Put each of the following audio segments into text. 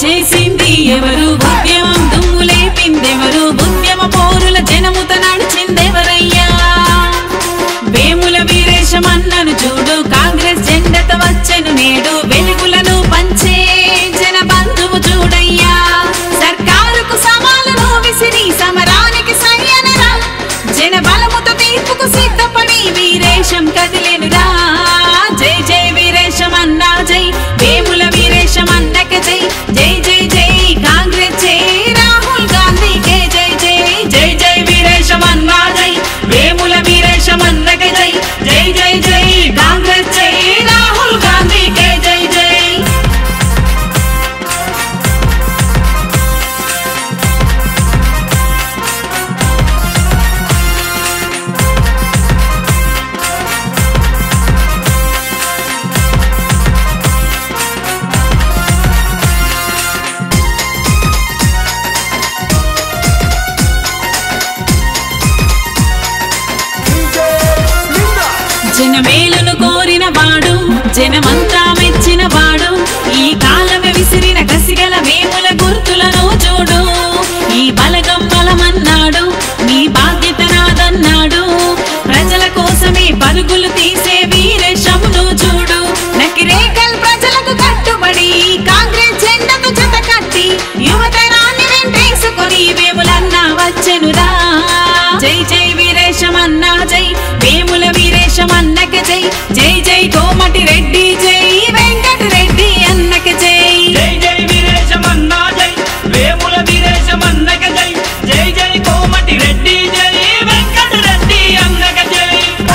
చేసింది ఎవరు ఉద్యమం దుమ్ము లేపిందెవరు ఉద్యమ పోరుల జనముత నడిచిందెవరయ్యా వేముల వీరేశమన్నను చూడు కాంగ్రెస్ జెండత వచ్చెను నేడు వెలుగులను పంచే జన బంధువు చూడయ్యా సర్కారుకు సవాలును విసిరి సమరానికి సయ్యనరా జన బలముతో తీర్పుకు సిద్ధపడి వీరేశం కదిలేనురా జై జై వీరేశం అన్నా జై వేముల వీరేశం అన్నక జై జై జై జై కాంగ్రెస్ జై రాహుల్ గాంధీకే జై జై జై జై వీరేశం అన్నా జై వేముల వీరేశం అన్నక జై జై జై జై కాంగ్రెస్ జై రాహుల్ గాంధీకే జై జై జనమేలును కోరిన వాడు జనమంతా మెచ్చిన వాడు ఈ కాలమే విసిరిన కసిగల వేముల గుర్తులను చూడు ఈ బలగం బలమన్నాడు నీ బాధ్యత నాదన్నాడు ప్రజల కోసమే పరుగులు తీసే వీరేశమును చూడు నకిరేకల్ ప్రజలకు కట్టుబడి కాంగ్రెస్ జెండకు జత కట్టి యువతరాన్ని వెంటేసుకొని వేములన్న వచ్చెనురా జై జై వీరేశమన్నా జై వేముల వీరేశమన్నక జై జై జై కోమటి రెడ్డి జై వెంకట రెడ్డి అన్నక జై జై జై వీరేశమన్నా జై వేముల వీరేశమన్నక జై జై జై కోమటి రెడ్డి జై వెంకట రెడ్డి అన్నక జై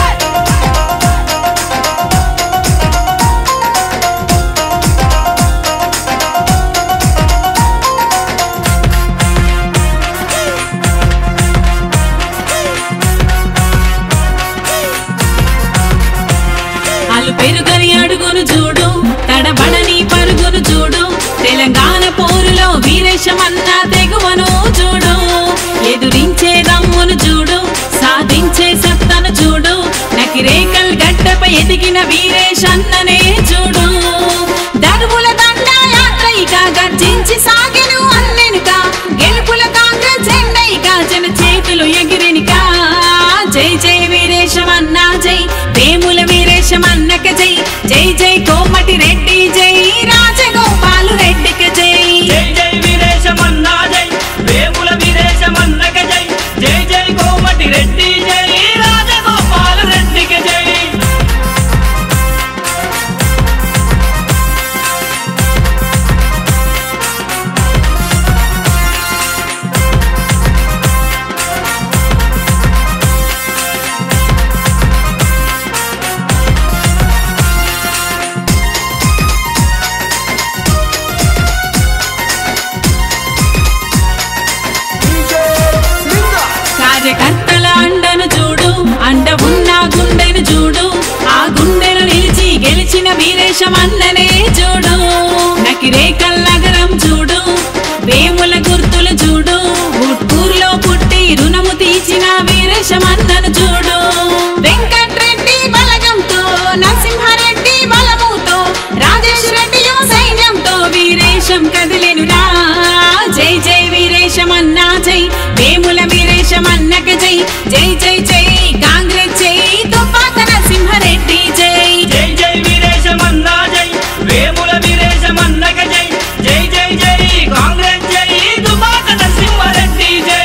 అలు పెరుగని అడుగును చూడు తడబడని పరుగును చూడు తెలంగాణ పోరులో వీరేశమన్న తెగువను చూడు ఎదురించే దమ్మును చూడు సాధించే సత్తను చూడు నకిరేకల్ గడ్డపై ఎదిగిన వీరేశన్ననే చూడు దరువుల దండ యాత్రైక గర్జించి సాగెను అన్నెనుక గెలుపుల కాంగ్రెస్ జెండైక జన చేతులు ఎగిరెనిక జై జై వీరేశమన్నా జై వేముల వీరేశమన్నక జై జై జై కోమటి రెడ్డి జై రాజగోపాలు రెడ్డికి జై జై జై వీరేశమన్నా జై వేముల వీరేశమన్నక జై జై జై కోమటి రెడ్డి జై రాజగోపాల రెడ్డికి జై కార్యకర్తల అండను చూడు అండ ఉన్న గుండెను చూడు ఆ గుండెను నిలిచి గెలిచిన వీరేశమన్ననే చూడు నకిరేకల్ నగరం చూడు వేముల గుర్తులు చూడు ఉట్కూరులో పుట్టి రుణము తీర్చిన వీరేశమన్నను చూడు వెంకట్రెడ్డి బలగంతో నరసింహారెడ్డి బలముతో రాజేష్ రెడ్డి సైన్యంతో వీరేశం కదిలెనురా జై జై వీరేశమన్నా జై వేముల వీరేశమన్నక జై జై జై జై కాంగ్రెస్ జై తుపాక నరసింహారెడ్డి జై జై జై వీరేశమన్నా జై వేముల వీరేశమన్నక జై జై జై జై కాంగ్రెస్ జై దుబాక నరసింహారెడ్డి జై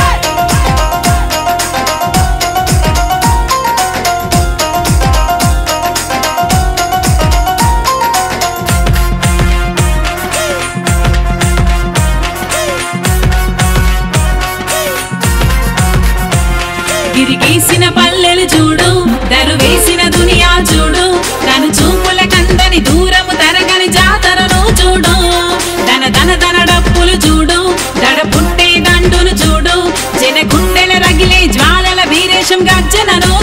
గిరిగీసిన పల్లెలు చూడు దరు వేసిన దునియా చూడు తను చూపుల కందని దూరము తరగని జాతరను చూడు దన దన దన డప్పులు చూడు దడ పుట్టే దండును చూడు జన గుండెల రగిలే జ్వాలల వీరేశం గర్జనను